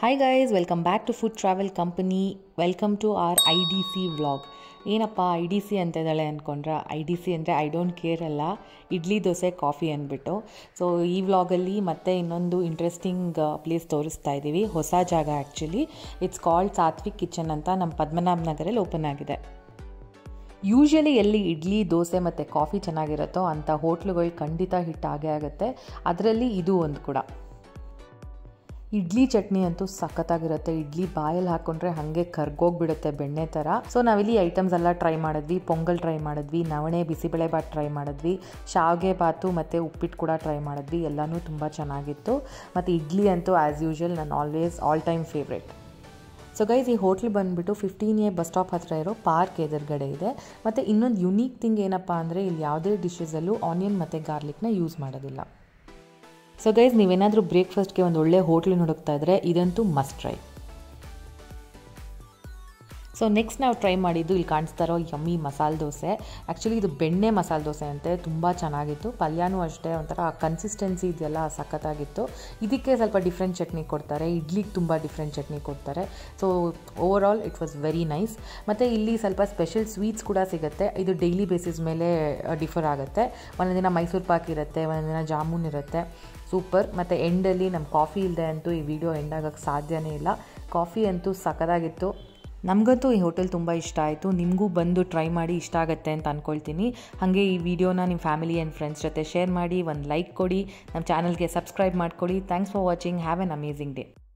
hi guys welcome back to food travel company welcome to R I D C vlog ಏನಪ್ಪ I D C ಅಂತ ಇದ್ದಾಳೆ ಅಂದ್ಕೊಂಡ್ರೆ I D C ಅಂದರೆ I don't care ಅಲ್ಲ idli dosa coffee ಅಂದ್ಬಿಟ್ಟು so ಈ ವ್ಲಾಗಲ್ಲಿ ಮತ್ತೆ ಇನ್ನೊಂದು ಇಂಟ್ರೆಸ್ಟಿಂಗ್ ಪ್ಲೇಸ್ ತೋರಿಸ್ತಾ ಇದ್ದೀವಿ ಹೊಸ ಜಾಗ actually it's called Satvik kitchen ಅಂತ ನಮ್ಮ ಪದ್ಮನಾಭ ನಗರಲ್ಲಿ ಓಪನ್ ಆಗಿದೆ ಯೂಶ್ವಲಿ ಎಲ್ಲಿ ಇಡ್ಲಿ ದೋಸೆ ಮತ್ತು ಕಾಫಿ ಚೆನ್ನಾಗಿರುತ್ತೋ ಅಂಥ ಹೋಟ್ಲುಗಳು ಖಂಡಿತ ಹಿಟ್ ಆಗೇ ಆಗುತ್ತೆ ಅದರಲ್ಲಿ ಇದು ಒಂದು ಕೂಡ ಇಡ್ಲಿ ಚಟ್ನಿ ಅಂತೂ ಸಖತ್ತಾಗಿರುತ್ತೆ ಇಡ್ಲಿ ಬಾಯಲ್ಲಿ ಹಾಕೊಂಡ್ರೆ ಹಾಗೆ ಕರ್ಗೋಗ್ಬಿಡುತ್ತೆ ಬೆಣ್ಣೆ ಥರ ಸೊ ನಾವಿಲ್ಲಿ ಐಟಮ್ಸ್ ಎಲ್ಲ ಟ್ರೈ ಮಾಡಿದ್ವಿ ಪೊಂಗಲ್ ಟ್ರೈ ಮಾಡಿದ್ವಿ ನವಣೆ ಬಿಸಿಬೇಳೆ ಬಾತ್ ಟ್ರೈ ಮಾಡಿದ್ವಿ ಶಾವಿಗೆ ಬಾತು ಮತ್ತು ಉಪ್ಪಿಟ್ಟು ಕೂಡ ಟ್ರೈ ಮಾಡಿದ್ವಿ ಎಲ್ಲನೂ ತುಂಬ ಚೆನ್ನಾಗಿತ್ತು ಮತ್ತು ಇಡ್ಲಿ ಅಂತೂ ಆ್ಯಸ್ ಯೂಶ್ವಲ್ ನಾನು always all time favourite so guys ಈ ಹೋಟ್ಲ್ ಬಂದುಬಿಟ್ಟು ಫಿಫ್ಟೀನ್ ಎ ಬಸ್ ಸ್ಟಾಪ್ ಹತ್ರ ಇರೋ ಪಾರ್ಕ್ ಎದುರುಗಡೆ ಇದೆ ಮತ್ತು ಇನ್ನೊಂದು ಯುನೀಕ್ ಥಿಂಗ್ ಏನಪ್ಪ ಅಂದರೆ ಇಲ್ಲಿ ಯಾವುದೇ ಡಿಶಸಲ್ಲೂ ಆನಿಯನ್ ಮತ್ತು ಗಾರ್ಲಿಕ್ನ ಯೂಸ್ ಮಾಡೋದಿಲ್ಲ ಸೊ ಗೈಸ್ ನೀವೇನಾದರೂ ಬ್ರೇಕ್ಫಾಸ್ಟ್ಗೆ ಒಂದು ಒಳ್ಳೆ ಹೋಟ್ಲ್ ಹುಡುಕ್ತಾ ಇದ್ದರೆ ಇದಂತೂ ಮಸ್ಟ್ ಟ್ರೈ ಸೊ ನೆಕ್ಸ್ಟ್ ನಾವು ಟ್ರೈ ಮಾಡಿದ್ದು ಇಲ್ಲಿ ಕಾಣಿಸ್ತಾ ಇರೋ ಯಮ್ಮಿ ಮಸಾಲೆ ದೋಸೆ ಆ್ಯಕ್ಚುಲಿ ಇದು ಬೆಣ್ಣೆ ಮಸಾಲೆ ದೋಸೆ ಅಂತೆ ತುಂಬ ಚೆನ್ನಾಗಿತ್ತು ಪಲ್ಯನೂ ಅಷ್ಟೇ ಒಂಥರ ಕನ್ಸಿಸ್ಟೆನ್ಸಿ ಇದೆಯಲ್ಲ ಸಖತ್ತಾಗಿತ್ತು ಇದಕ್ಕೆ ಸ್ವಲ್ಪ ಡಿಫ್ರೆಂಟ್ ಚಟ್ನಿ ಕೊಡ್ತಾರೆ ಇಡ್ಲಿಗೆ ತುಂಬ ಡಿಫ್ರೆಂಟ್ ಚಟ್ನಿ ಕೊಡ್ತಾರೆ so over all it was very nice ಮತ್ತು ಇಲ್ಲಿ ಸ್ವಲ್ಪ ಸ್ಪೆಷಲ್ ಸ್ವೀಟ್ಸ್ ಕೂಡ ಸಿಗುತ್ತೆ ಇದು ಡೈಲಿ ಬೇಸಿಸ್ ಮೇಲೆ ಡಿಫರ್ ಆಗುತ್ತೆ ಒಂದೊಂದು ದಿನ ಮೈಸೂರು ಪಾಕ್ ಇರುತ್ತೆ ಒಂದೊಂದು ದಿನ ಜಾಮೂನ್ ಇರುತ್ತೆ ಸೂಪರ್ ಮತ್ತು ಎಂಡಲ್ಲಿ ನಮ್ಮ ಕಾಫಿ ಇಲ್ಲದೆ ಅಂತೂ ಈ ವಿಡಿಯೋ ಎಂಡ್ ಆಗೋಕ್ಕೆ ಸಾಧ್ಯನೇ ಇಲ್ಲ ಕಾಫಿ ಅಂತೂ ಸಖತ್ತಾಗಿತ್ತು ನಮಗಂತೂ ಈ ಹೋಟೆಲ್ ತುಂಬ ಇಷ್ಟ ಆಯಿತು ನಿಮಗೂ ಬಂದು ಟ್ರೈ ಮಾಡಿ ಇಷ್ಟ ಆಗುತ್ತೆ ಅಂತ ಅಂದ್ಕೊಳ್ತೀನಿ ಹಾಗೆ ಈ ವಿಡಿಯೋನ ನಿಮ್ಮ ಫ್ಯಾಮಿಲಿ ಆ್ಯಂಡ್ ಫ್ರೆಂಡ್ಸ್ ಜೊತೆ ಶೇರ್ ಮಾಡಿ ಒಂದು ಲೈಕ್ ಕೊಡಿ ನಮ್ಮ ಚಾನಲ್ಗೆ ಸಬ್ಸ್ಕ್ರೈಬ್ ಮಾಡ್ಕೊಳ್ಳಿ thanks for watching have an amazing day